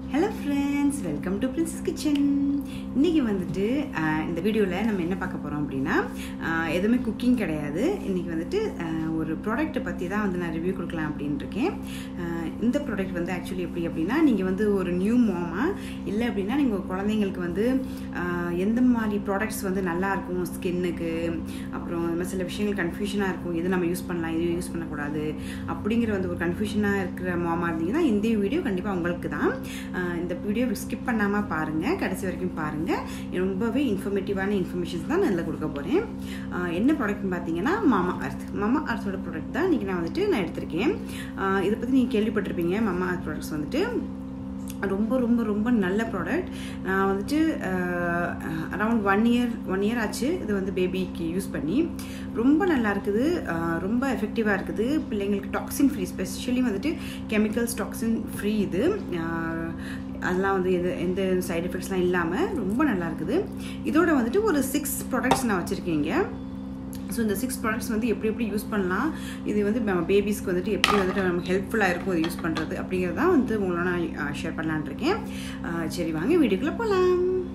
hello friends welcome to princess kitchen இன்றைக்கி வந்துட்டு ஆஹ், இந்த வீடியோவில் நம்ம என்ன பார்க்க போகிறோம் அப்படின்னா ஆஹ், எதுவுமே குக்கிங் கிடையாது இன்றைக்கி வந்துட்டு ஆஹ், ஒரு ப்ராடக்ட்டை பற்றி தான் வந்து நான் ரிவ்யூ கொடுக்கலாம் அப்படின்னு இருக்கேன் ஆஹ், இந்த ப்ராடக்ட் வந்து ஆக்சுவலி எப்படி அப்படின்னா நீங்கள் வந்து ஒரு நியூ மாமா இல்லை அப்படின்னா நீங்கள் குழந்தைங்களுக்கு வந்து ஆஹ், எந்த மாதிரி ப்ராடக்ட்ஸ் வந்து நல்லா இருக்கும் ஸ்கின்னுக்கு அப்புறம் இந்த மாதிரி சில விஷயங்கள் கன்ஃபியூஷனாக இருக்கும் இது நம்ம யூஸ் பண்ணலாம் இது யூஸ் பண்ணக்கூடாது அப்படிங்கிற வந்து ஒரு கன்ஃபியூஷனாக இருக்கிற மாமா இருந்தீங்கன்னா இந்த வீடியோ கண்டிப்பாக உங்களுக்கு தான் ஆஹ் இந்த வீடியோ ஸ்கிப் பண்ணாமல் பாருங்கள் கடைசி வரைக்கும் பாருங்கள் ரொம்பவே இன்ஃபர்மேட்டிவான இன்ஃபர்மேஷன்ஸ் தான் நான் இதில் கொடுக்க போகிறேன் என்ன ப்ராடக்ட்னு பார்த்தீங்கன்னா மாமா அர்த் மாமா அர்த்தோட ப்ராடக்ட் தான் இன்றைக்கி நான் வந்துட்டு நான் எடுத்திருக்கேன் ஆஹ் இதை பற்றி நீங்கள் கேள்விப்பட்டிருப்பீங்க மாமா அர்த் ப்ராடக்ட்ஸ் வந்துட்டு ரொம்ப ரொம்ப ரொம்ப நல்ல ப்ராடக்ட் நான் வந்துட்டு around one year one year ஆச்சு இது வந்து பேபிக்கு யூஸ் பண்ணி ரொம்ப நல்லா இருக்குது அஹ், ரொம்ப எஃபெக்டிவாக இருக்குது பிள்ளைங்களுக்கு டாக்ஸின் ஃப்ரீ ஸ்பெஷலி வந்துட்டு கெமிக்கல்ஸ் டாக்ஸின் ஃப்ரீ இது அஹ், அதெல்லாம் வந்து எது எந்த சைடு எஃபெக்ட்ஸ்லாம் இல்லாமல் ரொம்ப நல்லா இருக்குது இதோட வந்துட்டு ஒரு சிக்ஸ் ப்ராடக்ட்ஸ் நான் வச்சுருக்கேங்க ஸோ இந்த சிக்ஸ் ப்ராடக்ட்ஸ் வந்து எப்படி எப்படி யூஸ் பண்ணலாம் இது வந்து நம்ம பேபிஸ்க்கு வந்துட்டு எப்படி வந்துட்டு நமக்கு ஹெல்ப்ஃபுல்லாக இருக்கும் இது யூஸ் பண்ணுறது அப்படிங்கிறதான் வந்து உங்களோட நான் ஷேர் பண்ணலான்னு இருக்கேன் அஹ் சரி வாங்க வீடியோக்குள்ளே போகலாம்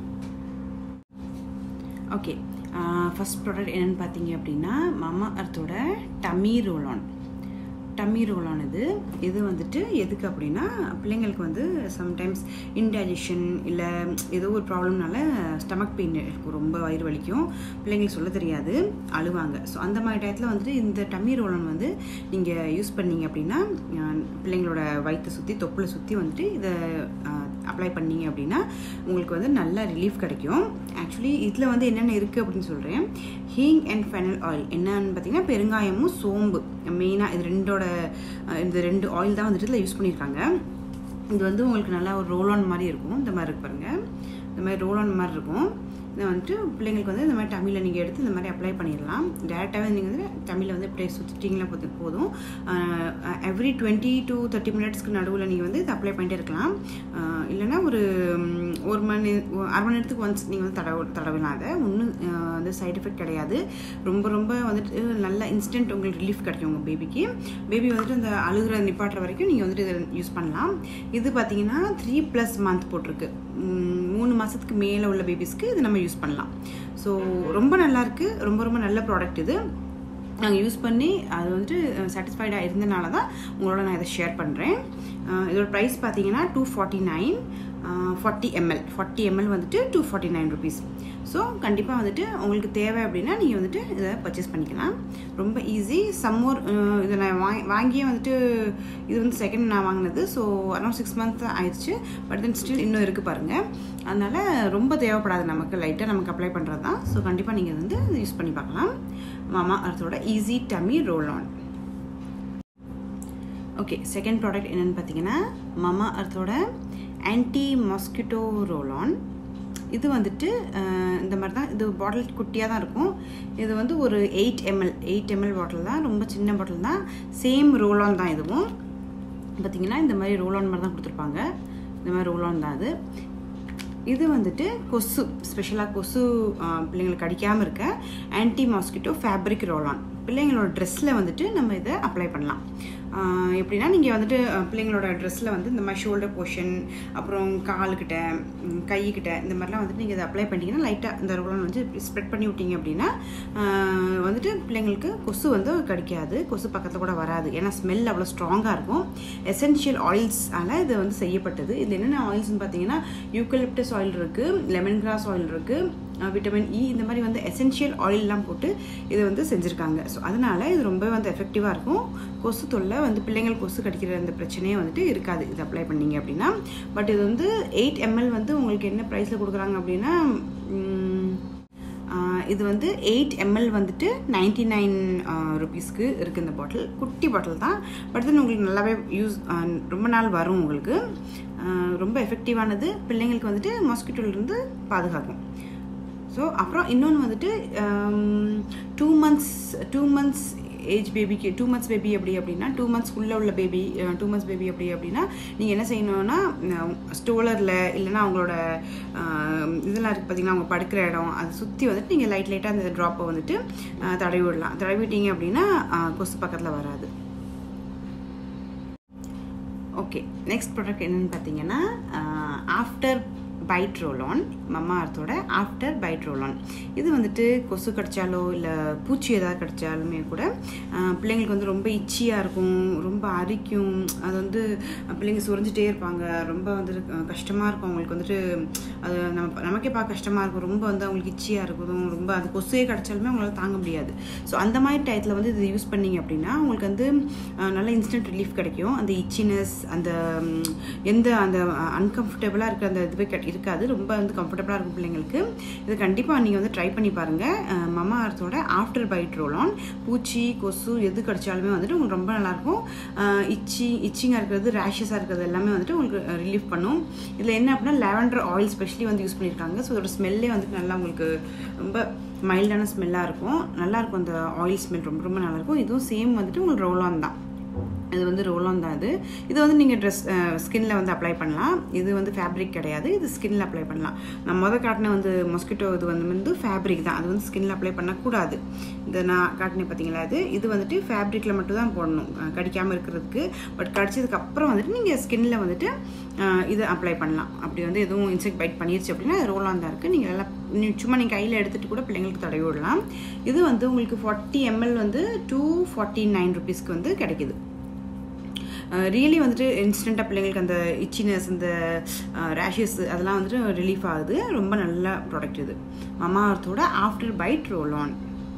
ஓகே ஃபஸ்ட் ப்ராடக்ட் என்னென்னு பார்த்தீங்க அப்படின்னா மாமா அர்த்தோட டமி ரோலான் டம்மி ரோலான் இது இது வந்துட்டு எதுக்கு அப்படின்னா பிள்ளைங்களுக்கு வந்து சம்டைம்ஸ் இன்டைஜஷன் இல்லை ஏதோ ஒரு ப்ராப்ளம்னால ஸ்டமக் பெயின் இருக்கும் ரொம்ப வயிறு வலிக்கும் பிள்ளைங்களுக்கு சொல்ல தெரியாது அழுவாங்க ஸோ அந்த மாதிரி டயத்தில் வந்துட்டு இந்த டம்மி ரோலான் வந்து நீங்கள் யூஸ் பண்ணீங்க அப்படின்னா அஹ், பிள்ளைங்களோட வயிற்றை சுற்றி தொப்புளை சுற்றி வந்துட்டு இதை அப்ளை பண்ணீங்க அப்படின்னா உங்களுக்கு வந்து நல்ல ரிலீஃப் கிடைக்கும் ஆக்சுவலி இதில் வந்து என்னென்ன இருக்குது அப்படின்னு சொல்கிறேன் ஹீங் அண்ட் ஃபெனல் ஆயில் என்னன்னு பார்த்தீங்கன்னா பெருங்காயமும் சோம்பு மெயினாக இது ரெண்டோட அஹ், இந்த ரெண்டு ஆயில் தான் வந்துட்டு இதில் யூஸ் பண்ணியிருக்காங்க இது வந்து உங்களுக்கு நல்லா ஒரு ரோல் ஆன் மாதிரி இருக்கும் இந்த மாதிரி இருக்கு பாருங்க இந்த மாதிரி ரோல் ஆன் மாதிரி இருக்கும் இதை வந்துட்டு பிள்ளைங்களுக்கு வந்து இந்த மாதிரி தமிழில் நீங்கள் எடுத்து இந்த மாதிரி அப்ளை பண்ணிடலாம் டேரெக்டாகவே நீங்கள் வந்து தமிழில் வந்து இப்படியே சுற்றிட்டிங்களா போது போதும் எவ்ரி டுவெண்ட்டி டு தேர்ட்டி மினிட்ஸ்க்கு நடுவில் நீங்கள் வந்து இதை அப்ளை பண்ணிட்டே இருக்கலாம் அஹ் இல்லைன்னா ஒரு ம், ஒரு மணி ஒ- அரை மணி நேரத்துக்கு ஒன்ஸ் நீங்கள் வந்து தடவ தடவலாம் அதை ஒன்றும் வந்து சைடு எஃபெக்ட் கிடையாது ரொம்ப ரொம்ப வந்துட்டு நல்ல இன்ஸ்டன்ட் உங்களுக்கு ரிலீஃப் கிடைக்கும் உங்கள் பேபிக்கு பேபி வந்துட்டு அந்த அழுகிற நிப்பாட்டுற வரைக்கும் நீங்கள் வந்துட்டு இதை யூஸ் பண்ணலாம் இது பார்த்தீங்கன்னா த்ரீ ப்ளஸ் மந்த் போட்டிருக்கு ம், மூணு மாதத்துக்கு மேலே உள்ள பேபிஸ்க்கு இது நம்ம யூஸ் பண்ணலாம் ஸோ ரொம்ப நல்லா இருக்கு ரொம்ப ரொம்ப நல்ல ப்ராடக்ட் இது நாங்கள் யூஸ் பண்ணி அது வந்துட்டு சாட்டிஸ்ஃபைடாக இருந்தனால தான் உங்களோட நான் இதை ஷேர் பண்ணுறேன் இதோட ப்ரைஸ் பார்த்தீங்கன்னா two forty nine forty ml forty ml வந்துட்டு two forty nine rupees so கண்டிப்பாக வந்துட்டு உங்களுக்கு தேவை அப்படின்னா நீங்கள் வந்துட்டு இதை பர்ச்சேஸ் பண்ணிக்கலாம் ரொம்ப ஈஸி சம்மோர் இதை நான் வாங்கி வாங்கியே வந்துட்டு இது வந்து செகண்ட் நான் வாங்கினது ஸோ அரௌண்ட் சிக்ஸ் மந்த் ஆயிடுச்சு பட் தென் ஸ்டில் இன்னும் இருக்குது பாருங்கள் அதனால் ரொம்ப தேவைப்படாது நமக்கு லைட்டாக நமக்கு அப்ளை பண்ணுறது தான் ஸோ கண்டிப்பாக நீங்கள் வந்து யூஸ் பண்ணி பார்க்கலாம் மாமா அர்த்தோட easy tummy roll on okay second product என்னென்னு பார்த்தீங்கன்னா மாமா அர்த்தோட ஆன்டி மாஸ்கிட்டோ ரோல் ஆன் இது வந்துட்டு அஹ், இந்த மாதிரி தான் இது பாட்டில் குட்டியாக தான் இருக்கும் இது வந்து ஒரு eight ml eight ml bottle தான் ரொம்ப சின்ன பாட்டில் தான் சேம் ரோல் ஆன் தான் இதுவும் பார்த்தீங்கன்னா இந்த மாதிரி ரோல் ஆன் மாதிரி தான் கொடுத்துருப்பாங்க இந்த மாதிரி ரோல் ஆன் தான் அது இது வந்துட்டு கொசு ஸ்பெஷலாக கொசு ஆ, பிள்ளைங்களுக்கு கடிக்காமல் இருக்க ஆன்டி மாஸ்கிட்டோ ஃபேப்ரிக் ரோலான் பிள்ளைங்களோட ட்ரெஸ்ஸில் வந்துட்டு நம்ம இதை அப்ளை பண்ணலாம் ஆ, எப்படின்னா நீங்கள் வந்துட்டு ஆ, பிள்ளைங்களோட ட்ரெஸ்ஸில் வந்து இந்த மாதிரி ஷோல்டர் போர்ஷன் அப்புறம் காலுக்கிட்ட ம், கைக்கிட்ட இந்த மாதிரிலாம் வந்துட்டு நீங்கள் இதை அப்ளை பண்ணிட்டீங்கன்னா லைட்டாக இந்த ரோலான் வந்து ஸ்ப்ரெட் பண்ணி விட்டீங்க அப்படின்னா ஆ, வந்துட்டு பிள்ளைங்களுக்கு கொசு வந்து கடிக்காது கொசு பக்கத்தில் கூட வராது ஏன்னா ஸ்மெல் அவ்வளோ ஸ்ட்ராங்காக இருக்கும் எசென்ஷியல் ஆயில்ஸால் இது வந்து செய்யப்பட்டது இதில் என்னென்ன ஆயில்ஸ்னு பார்த்தீங்கன்னா யூக்கலிப்டஸ் ஆயில் இருக்குது லெமன் கிராஸ் ஆயில் இருக்குது விட்டமின் இ இந்த மாதிரி வந்து எசென்ஷியல் ஆயிலெலாம் போட்டு இதை வந்து செஞ்சுருக்காங்க ஸோ அதனால இது ரொம்ப வந்து எஃபெக்டிவாக இருக்கும் கொசு தொல்லை வந்து பிள்ளைங்கள் கொசு கடிக்கிற அந்த பிரச்சனையே வந்துட்டு இருக்காது இது அப்ளை பண்ணீங்க அப்படின்னா பட் இது வந்து எயிட் எம்எல் வந்து உங்களுக்கு என்ன ப்ரைஸில் கொடுக்குறாங்க அப்படின்னா ம், ஆஹ் இது வந்து எயிட் எம்எல் வந்துட்டு நைன்டி நைன் ருபீஸ்க்கு இருக்குது இந்த பாட்டில் குட்டி பாட்டில் தான் பட் தென் உங்களுக்கு நல்லாவே யூஸ் ரொம்ப நாள் வரும் உங்களுக்கு ஆஹ் ரொம்ப எஃபெக்டிவானது பிள்ளைங்களுக்கு வந்துட்டு மஸ்கிட்டோலேருந்து பாதுகாக்கும் ஸோ அப்புறம் இன்னொன்று வந்துட்டு two months two months age பேபிக்கு டூ மந்த்ஸ் பேபி அப்படி அப்படின்னா டூ மந்த்ஸ் உள்ள உள்ள பேபி டூ மந்த்ஸ் பேபி அப்படி அப்படின்னா நீங்கள் என்ன செய்யணும்னா ஸ்டோலரில் இல்லைன்னா அவங்களோட அஹ், இதெல்லாம் இருக்குது பார்த்தீங்கன்னா அவங்க படுக்கிற இடம் அதை சுற்றி வந்துட்டு நீங்கள் லைட் லைட்டாக அந்த ட்ராப்பை வந்துட்டு அஹ், தடவி விடலாம் தடவி விட்டீங்க அப்படின்னா அஹ், கொசு பக்கத்தில் வராது ஓகே ஓகே நெக்ஸ்ட் ப்ராடக்ட் என்னென்னு பார்த்தீங்கன்னா ஆஃப்டர் பைட் ரோலான் மம்மா அர்த்தோட ஆஃப்டர் பைட் ரோலான் இது வந்துட்டு கொசு கடிச்சாலோ இல்லை பூச்சி ஏதாவது கடிச்சாலுமே கூட பிள்ளைங்களுக்கு வந்து ரொம்ப இச்சியாக இருக்கும் ரொம்ப அரிக்கும் அது வந்து பிள்ளைங்க சுரிஞ்சிட்டே இருப்பாங்க ரொம்ப வந்துட்டு கஷ்டமாக இருக்கும் அவங்களுக்கு வந்துட்டு அது நம்ம நமக்கே பார்க்க கஷ்டமாக இருக்கும் ரொம்ப வந்து அவங்களுக்கு இச்சியாக இருக்கும் ரொம்ப அது கொசுவே கடிச்சாலுமே அவங்களால தாங்க முடியாது ஸோ அந்த மாதிரி டயத்தில் வந்து இது யூஸ் பண்ணிங்க அப்படின்னா உங்களுக்கு வந்து நல்ல இன்ஸ்டன்ட் ரிலீஃப் கிடைக்கும் அந்த இச்சினஸ் அந்த எந்த அந்த அன்கம்ஃபர்டபுளாக இருக்கிற அந்த இதுவே இருக்காது ரொம்ப வந்து கம்ஃபர்டபுளாக இருக்கும் பிள்ளைங்களுக்கு இது கண்டிப்பாக நீங்கள் வந்து ட்ரை பண்ணி பாருங்கள் மமா அர்த்தோட ஆஃப்டர் பைட் ரோலான் பூச்சி கொசு எது கடிச்சாலுமே வந்துட்டு உங்களுக்கு ரொம்ப நல்லாயிருக்கும் இச்சி இச்சிங்காக இருக்கிறது ரேஷஸாக இருக்கிறது எல்லாமே வந்துட்டு உங்களுக்கு ரிலீஃப் பண்ணும் இதில் என்ன அப்படின்னா லேவண்டர் ஆயில் ஸ்பெஷலி வந்து யூஸ் பண்ணியிருக்காங்க ஸோ அதோட ஸ்மெல்லே வந்துட்டு நல்லா உங்களுக்கு ரொம்ப மைல்டான ஸ்மெல்லாக இருக்கும் நல்லாயிருக்கும் அந்த ஆயில் ஸ்மெல் ரொம்ப ரொம்ப நல்லாயிருக்கும் இதுவும் சேம் வந்துட்டு உங்களுக்கு ரோலான் தான் இது வந்து ரோலான் தான் இது இது வந்து நீங்கள் ட்ரெஸ் ஸ்கின்ல வந்து அப்ளை பண்ணலாம் இது வந்து ஃபேப்ரிக் கிடையாது இது ஸ்கின்ல அப்ளை பண்ணலாம் நான் மொதல் காட்டின வந்து மொஸ்கிட்டோ இது வந்து வந்து ஃபேப்ரிக் தான் அது வந்து ஸ்கின்ல அப்ளை பண்ணக்கூடாது இந்த நான் காட்டினேன் பார்த்தீங்களா இது இது வந்துட்டு ஃபேப்ரிக்கில் மட்டும் தான் போடணும் கடிக்காமல் இருக்கிறதுக்கு பட் கடிச்சதுக்கு அப்புறம் வந்துட்டு நீங்கள் ஸ்கின்ல வந்துட்டு இது அப்ளை பண்ணலாம் அப்படி வந்து எதுவும் இன்செக்ட் பைட் பண்ணிருச்சு அப்படின்னா ரோலான் தான் இருக்குது நீங்கள் நல்லா சும்மா நீங்கள் கையில் எடுத்துகிட்டு கூட பிள்ளைங்களுக்கு தடவி விடலாம் இது வந்து உங்களுக்கு ஃபார்ட்டி எம்எல் வந்து டூ ஃபார்ட்டி நைன் ருபீஸ்க்கு வந்து கிடைக்குது ரியலி வந்துட்டு இன்ஸ்டண்ட்டாக பிள்ளைங்களுக்கு அந்த இச்சினஸ் இந்த ரேஷஸ் அதெல்லாம் வந்துட்டு ரிலீஃப் ஆகுது ரொம்ப நல்ல ப்ராடக்ட் இது மமா அர்த்தோட after bite roll on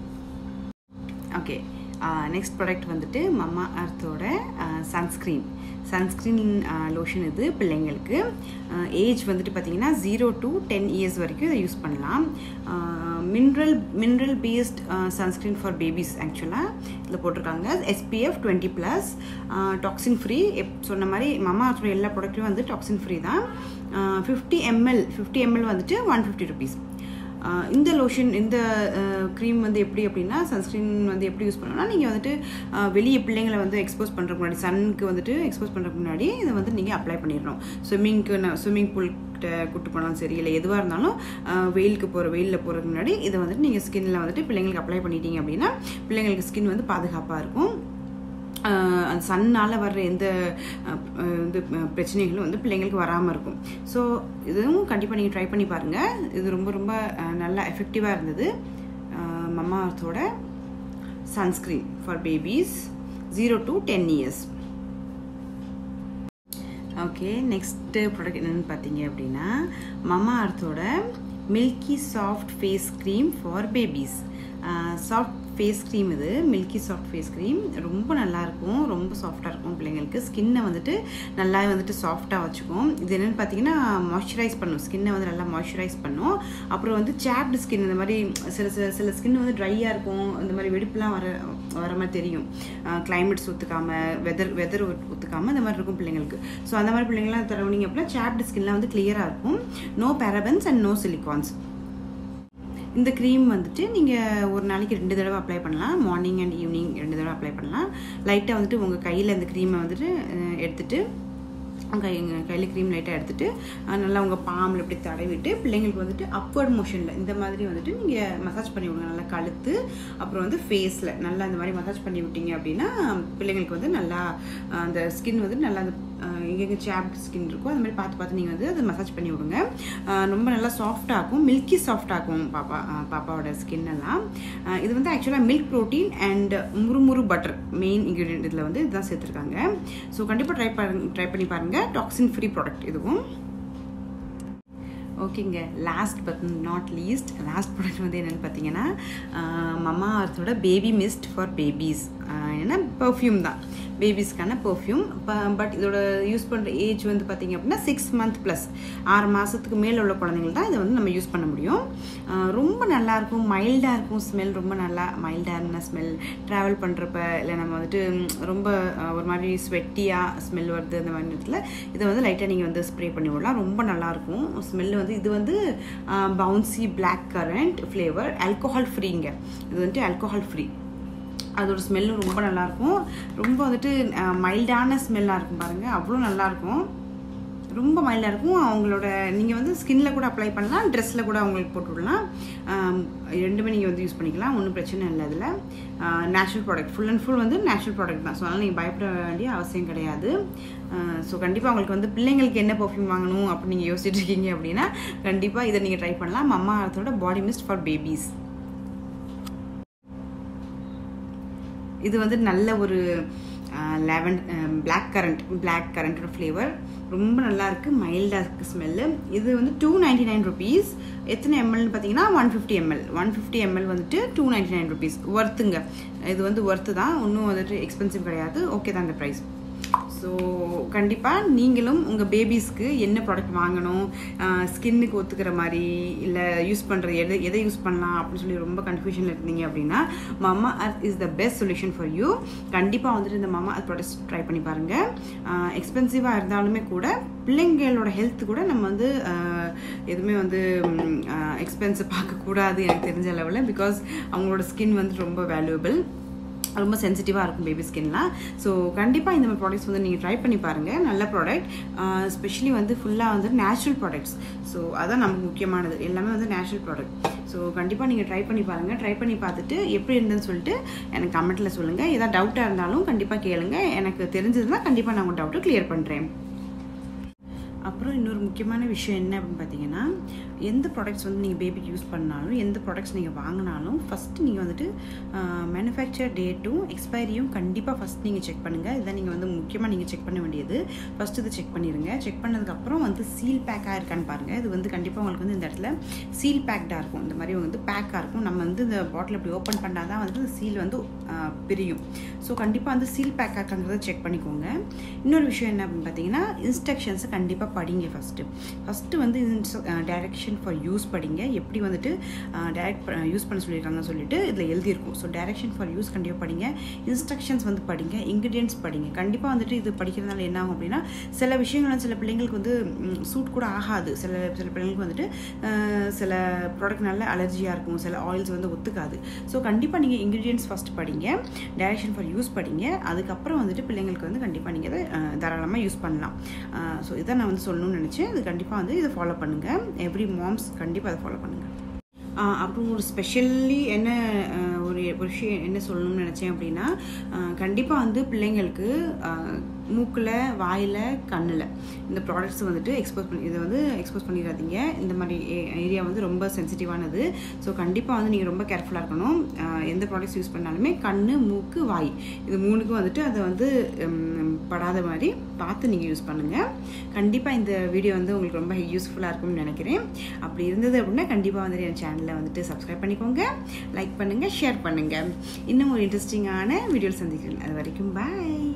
okay next product வந்துட்டு மம்மா அர்த்தோட சன்ஸ்க்ரீன் சன்ஸ்க்ரீன் லோஷன் இது பிள்ளைங்களுக்கு ஏஜ் வந்துட்டு பார்த்தீங்கன்னா ஜீரோ டு டென் இயர்ஸ் வரைக்கும் இதை யூஸ் பண்ணலாம் mineral mineral based sunscreen for babies ஆக்சுவலாக இதில் போட்டிருக்காங்க SPF twenty plus toxin free எப் சொன்ன மாதிரி மம்மா அர்த்தோட எல்லா ப்ராடக்ட்டும் வந்து டாக்ஸின் ஃப்ரீ தான் ஃபிஃப்டி எம்எல் ஃபிஃப்டி எம்எல் வந்துட்டு ஒன் ஃபிஃப்டி ருபீஸ் இந்த லோஷன் இந்த க்ரீம் வந்து எப்படி அப்படின்னா சன்ஸ்க்ரீன் வந்து எப்படி யூஸ் பண்ணணும்னா நீங்கள் வந்துட்டு வெளியே பிள்ளைங்களை வந்து எக்ஸ்போஸ் பண்ணுறதுக்கு முன்னாடி சன்னுக்கு வந்துட்டு எக்ஸ்போஸ் பண்ணுறதுக்கு முன்னாடி இதை வந்து நீங்கள் அப்ளை பண்ணிடணும் ஸ்விம்மிங்க்கு நான் ஸ்விம்மிங் பூல் கூட்டு போனாலும் சரி இல்லை எதுவாக இருந்தாலும் வெயிலுக்கு போகிற வெயிலில் போகிறதுக்கு முன்னாடி இதை வந்துட்டு நீங்கள் ஸ்கின்னில் வந்துட்டு பிள்ளைங்களுக்கு அப்ளை பண்ணிட்டீங்க அப்படின்னா பிள்ளைங்களுக்கு ஸ்கின் வந்து பாதுகாப்பாக இருக்கும் அந்த சன்னால் வர்ற எந்த இது பிரச்சனைகளும் வந்து பிள்ளைங்களுக்கு வராமல் இருக்கும் ஸோ இதுவும் கண்டிப்பாக நீங்கள் ட்ரை பண்ணி பாருங்கள் இது ரொம்ப ரொம்ப நல்லா எஃபெக்டிவாக இருந்தது மம்மா அர்த்தோட sunscreen for babies zero to ten years okay next product என்னென்னு பார்த்தீங்க அப்படின்னா மம்மா அர்த்தோட milky soft face cream for babies soft face cream இது மில்கி சாஃப்ட் ஃபேஸ் க்ரீம் ரொம்ப நல்லாயிருக்கும் ரொம்ப சாஃப்டாக இருக்கும் பிள்ளைங்களுக்கு ஸ்கின்னை வந்துட்டு நல்லா வந்துட்டு சாஃப்டாக வச்சுக்கும் இது என்னென்னு பார்த்தீங்கன்னா மாய்ஸ்சரைஸ் பண்ணும் ஸ்கின்னை வந்து நல்லா மாய்ஸ்சரைஸ் பண்ணும் அப்புறம் வந்து சேப்டு ஸ்கின் இந்த மாதிரி சில சில சில ஸ்கின் வந்து ட்ரையாக இருக்கும் இந்த மாதிரி வெடிப்புலாம் வர வர மாதிரி தெரியும் கிளைமேட்ஸ் ஒத்துக்காமல் வெதர் வெதர் ஒத்துக்காமல் இந்த மாதிரி இருக்கும் பிள்ளைங்களுக்கு ஸோ அந்த மாதிரி பிள்ளைங்களாம் தரவுனீங்க அப்படின்னா சேப்டு ஸ்கின்லாம் வந்து கிளியராக இருக்கும் no parabens and no silicones இந்த க்ரீம் வந்துட்டு நீங்கள் ஒரு நாளைக்கு ரெண்டு தடவை அப்ளை பண்ணலாம் மார்னிங் அண்ட் ஈவினிங் ரெண்டு தடவை அப்ளை பண்ணலாம் லைட்டாக வந்துட்டு உங்கள் கையில் அந்த க்ரீமை வந்துட்டு எடுத்துகிட்டு கை கையில் க்ரீம் லைட்டாக எடுத்துகிட்டு நல்லா உங்கள் பாம்பில் இப்படி தடவிட்டு பிள்ளைங்களுக்கு வந்துட்டு அப்வர்ட் மோஷனில் இந்த மாதிரி வந்துட்டு நீங்கள் மசாஜ் பண்ணி விடுங்க நல்லா கழுத்து அப்புறம் வந்து ஃபேஸில் நல்லா இந்த மாதிரி மசாஜ் பண்ணி விட்டீங்க அப்படின்னா பிள்ளைங்களுக்கு வந்து நல்லா அந்த ஸ்கின் வந்து நல்லா அந்த எங்கெங்கே சேப்ட் ஸ்கின் இருக்கோ அந்த மாதிரி பார்த்து பார்த்து நீங்கள் வந்து அதை மசாஜ் பண்ணி விடுங்க ரொம்ப நல்லா சாஃப்டாக இருக்கும் மில்கி சாஃப்டாக இருக்கும் பாப்பா பாப்பாவோட ஸ்கின் எல்லாம் இது வந்து ஆக்சுவலாக milk protein and murumuru butter main ingredient இதில் வந்து இதுதான் சேர்த்துருக்காங்க ஸோ கண்டிப்பாக ட்ரை பாருங்க ட்ரை பண்ணி பாருங்கள் டாக்ஸின் ஃப்ரீ ப்ராடக்ட் இதுவும் ஓகேங்க last but not least last product வந்து என்னென்னு பார்த்தீங்கன்னா மம்மா அர்த்தோட பேபி மிஸ்ட் ஃபார் பேபிஸ் ஏன்னா பர்ஃப்யூம் தான் பேபிஸ்க்கான பர்ஃப்யூம் பட் இதோட யூஸ் பண்ணுற ஏஜ் வந்து பார்த்திங்க அப்படின்னா சிக்ஸ் மந்த் ப்ளஸ் ஆறு மாதத்துக்கு மேலே உள்ள குழந்தைங்கள் தான் இதை வந்து நம்ம யூஸ் பண்ண முடியும் ரொம்ப நல்லாயிருக்கும் மைல்டாக இருக்கும் ஸ்மெல் ரொம்ப நல்லா மைல்டான ஸ்மெல் ட்ராவல் பண்ணுறப்ப இல்லை நம்ம வந்துட்டு ரொம்ப ஒரு மாதிரி ஸ்வெட்டியாக ஸ்மெல் வருது அந்த மாதிரி நேரத்தில் இதை வந்து லைட்டாக நீங்கள் வந்து ஸ்ப்ரே பண்ணி விடலாம் ரொம்ப நல்லாயிருக்கும் ஸ்மெல் வந்து இது வந்து bouncy black currant flavour alcohol ஃப்ரீங்க இது வந்துட்டு ஆல்கோஹால் ஃப்ரீ அதோட ஸ்மெல்லும் ரொம்ப நல்லாயிருக்கும் ரொம்ப வந்துட்டு மைல்டான ஸ்மெல்லாக இருக்கும் பாருங்கள் அவ்வளோ நல்லாயிருக்கும் ரொம்ப ரொம்ப மைல்டாக இருக்கும் அவங்களோட நீங்கள் வந்து ஸ்கின்ல கூட அப்ளை பண்ணலாம் ட்ரெஸ்ஸில் கூட அவங்களுக்கு போட்டு விடலாம் ஆம், ரெண்டுமே நீங்கள் வந்து யூஸ் பண்ணிக்கலாம் ஒன்றும் பிரச்சனை இல்லை அதில் natural product full and full வந்து நேச்சுரல் ப்ராடக்ட் தான் ஸோ அதனால் நீங்கள் பயப்பட வேண்டிய அவசியம் கிடையாது ஸோ கண்டிப்பாக உங்களுக்கு வந்து பிள்ளைங்களுக்கு என்ன பர்ஃப்யூம் வாங்கணும் அப்படின்னு நீங்கள் யோசிச்சுட்டு இருக்கீங்க அப்படின்னா கண்டிப்பாக இதை நீங்கள் ட்ரை பண்ணலாம் மம்மா அர்த்தோட பாடி மிஸ்ட் ஃபார் பேபிஸ் இது வந்து நல்ல ஒரு லெவன் பிளாக் கரண்ட் பிளாக் கரண்ட்டோட ஃப்ளேவர் ரொம்ப நல்லா இருக்கு மைல்டாக இருக்குது ஸ்மெல்லு இது வந்து டூ நைன்டி நைன் ருபீஸ் எத்தனை எம்எல்னு பார்த்தீங்கன்னா one fifty ml one fifty ml வந்துட்டு டூ நைன்டி நைன் ருபீஸ் ஒர்த்துங்க இது வந்து ஒர்த்து தான் ஒன்றும் வந்துட்டு எக்ஸ்பென்சிவ் கிடையாது ஓகே தான் இந்த ப்ரைஸ் ஸோ கண்டிப்பாக நீங்களும் உங்கள் பேபிஸ்க்கு என்ன ப்ராடக்ட் வாங்கணும் ஸ்கின்னுக்கு ஒத்துக்கிற மாதிரி இல்லை யூஸ் பண்ணுறது எதை எதை யூஸ் பண்ணலாம் அப்படின்னு சொல்லி ரொம்ப கன்ஃபியூஷனில் இருந்தீங்க அப்படின்னா Mamaearth is the best solution for you கண்டிப்பாக வந்துட்டு இந்த மமா அர்த் ப்ராடக்ட்ஸ் ட்ரை பண்ணி பாருங்கள் எக்ஸ்பென்சிவாக இருந்தாலுமே கூட பிள்ளைங்களோட ஹெல்த் கூட நம்ம வந்து ஆஹ், எதுவுமே வந்து எக்ஸ்பென்சிவ் பார்க்கக்கூடாது எனக்கு தெரிஞ்ச லெவலில் பிகாஸ் அவங்களோட ஸ்கின் வந்து ரொம்ப வேல்யூபிள் ரொம்ப சென்சிட்டிவாக இருக்கும் பேபி ஸ்கின்லாம் ஸோ கண்டிப்பாக இந்த மாதிரி ப்ராடக்ட்ஸ் வந்து நீங்கள் ட்ரை பண்ணி பாருங்கள் நல்ல ப்ராடக்ட் ஸ்பெஷலி வந்து ஃபுல்லாக வந்து நேச்சுரல் ப்ராடக்ட்ஸ் ஸோ அதான் நமக்கு முக்கியமானது எல்லாமே வந்து நேச்சுரல் ப்ராடக்ட் ஸோ கண்டிப்பாக நீங்கள் ட்ரை பண்ணி பாருங்கள் ட்ரை பண்ணி பார்த்துட்டு எப்படி இருந்ததுன்னு சொல்லிட்டு எனக்கு கமெண்ட்டில் சொல்லுங்கள் ஏதாவது டவுட்டாக இருந்தாலும் கண்டிப்பாக கேளுங்க எனக்கு தெரிஞ்சதுன்னா கண்டிப்பாக நான் உங்கள் டவுட்டை கிளியர் பண்ணுறேன் அப்புறம் இன்னொரு முக்கியமான விஷயம் என்ன அப்படின்னு பார்த்தீங்கன்னா எந்த ப்ராடக்ட்ஸ் வந்து நீங்கள் பேபிக்கு யூஸ் பண்ணாலும் எந்த ப்ராடக்ட்ஸ் நீங்கள் வாங்கினாலும் ஃபஸ்ட்டு நீங்கள் வந்துட்டு மேனுஃபேக்சர் டேட்டும் எக்ஸ்பைரியும் கண்டிப்பாக ஃபஸ்ட் நீங்கள் செக் பண்ணுங்கள் இதான் நீங்கள் வந்து முக்கியமாக நீங்கள் செக் பண்ண வேண்டியது ஃபஸ்ட்டு இதை செக் பண்ணிடுங்க செக் பண்ணதுக்கப்புறம் வந்து சீல் பேக்காக இருக்கான்னு பாருங்கள் இது வந்து கண்டிப்பாக உங்களுக்கு வந்து இந்த இடத்துல சீல் பேக்டாக இருக்கும் இந்த மாதிரி வந்து பேக்காக இருக்கும் நம்ம வந்து இந்த பாட்டில் இப்படி ஓப்பன் பண்ணால் தான் வந்து சீல் வந்து ஆஹ், பிரியும் ஸோ கண்டிப்பாக வந்து சீல் பேக்காக இருக்காங்கிறத செக் பண்ணிக்கோங்க இன்னொரு விஷயம் என்ன அப்படின்னு பார்த்தீங்கன்னா இன்ஸ்ட்ரக்ஷன்ஸை கண்டிப்பாக படிங்க ஃபஸ்ட்டு ஃபஸ்ட்டு வந்து டைரக்ஷன் ஃபார் யூஸ் படிங்க எப்படி வந்துட்டு டைரக்ட் யூஸ் பண்ண சொல்லியிருக்காங்கன்னு சொல்லிட்டு இதில் எழுதியிருக்கும் ஸோ டைரக்ஷன் ஃபார் யூஸ் கண்டிப்பாக படிங்க இன்ஸ்ட்ரக்ஷன்ஸ் வந்து படிங்க இன்க்ரீடியன்ஸ் படிங்க கண்டிப்பாக வந்துட்டு இது படிக்கிறதுனால என்ன ஆகும் அப்படின்னா சில விஷயங்கள் வந்து சில பிள்ளைங்களுக்கு வந்து சூட் கூட ஆகாது சில சில பிள்ளைங்களுக்கு வந்துட்டு அஹ், சில ப்ராடக்ட் நல்ல அலர்ஜியாக இருக்கும் சில ஆயில்ஸ் வந்து ஒத்துக்காது ஸோ கண்டிப்பாக நீங்கள் இன்க்ரீடியன்ஸ் ஃபஸ்ட் படிங்க டைரக்ஷன் ஃபார் யூஸ் படிங்க அதுக்கப்புறம் வந்துட்டு பிள்ளைங்களுக்கு வந்து கண்டிப்பாக நீங்கள் அதை தாராளமாக யூஸ் பண்ணலாம் ஸோ இதை நான் வந்து சொல்லணும்னு நினச்சேன் இது கண்டிப்பாக வந்து இதை ஃபாலோ பண்ணுங்கள் எவ்ரி மாம்ஸ் கண்டிப்பாக அதை ஃபாலோ பண்ணுங்கள் ஆஹ் அப்புறம் ஒரு ஸ்பெஷல்லி என்ன ஆஹ் ஒரு ஒரு விஷயம் என்ன சொல்லணும்னு நினச்சேன் அப்படின்னா கண்டிப்பாக வந்து பிள்ளைங்களுக்கு மூக்கில் வாயில் கண்ணில் இந்த ப்ராடக்ட்ஸ் வந்துட்டு எக்ஸ்போஸ் பண்ணி இதை வந்து எக்ஸ்போஸ் பண்ணிடாதீங்க இந்த மாதிரி ஏரியா வந்து ரொம்ப சென்சிட்டிவானது ஸோ கண்டிப்பாக வந்து நீங்கள் ரொம்ப கேர்ஃபுல்லாக இருக்கணும் ஆஹ் எந்த ப்ராடக்ட்ஸ் யூஸ் பண்ணாலுமே கண் மூக்கு வாய் இது மூணுக்கும் வந்துட்டு அதை வந்து உம், படாத மாதிரி பார்த்து நீங்கள் யூஸ் பண்ணுங்கள் கண்டிப்பாக இந்த வீடியோ வந்து உங்களுக்கு ரொம்ப யூஸ்ஃபுல்லாக இருக்கும்னு நினைக்கிறேன் அப்படி இருந்தது அப்படின்னா கண்டிப்பாக வந்துட்டு என் சேனலை வந்துட்டு சப்ஸ்கிரைப் பண்ணிக்கோங்க லைக் பண்ணுங்கள் ஷேர் பண்ணுங்கள் இன்னும் ஒரு இன்ட்ரெஸ்டிங்கான வீடியோ சந்திக்கிறேன் அது வரைக்கும் பாய்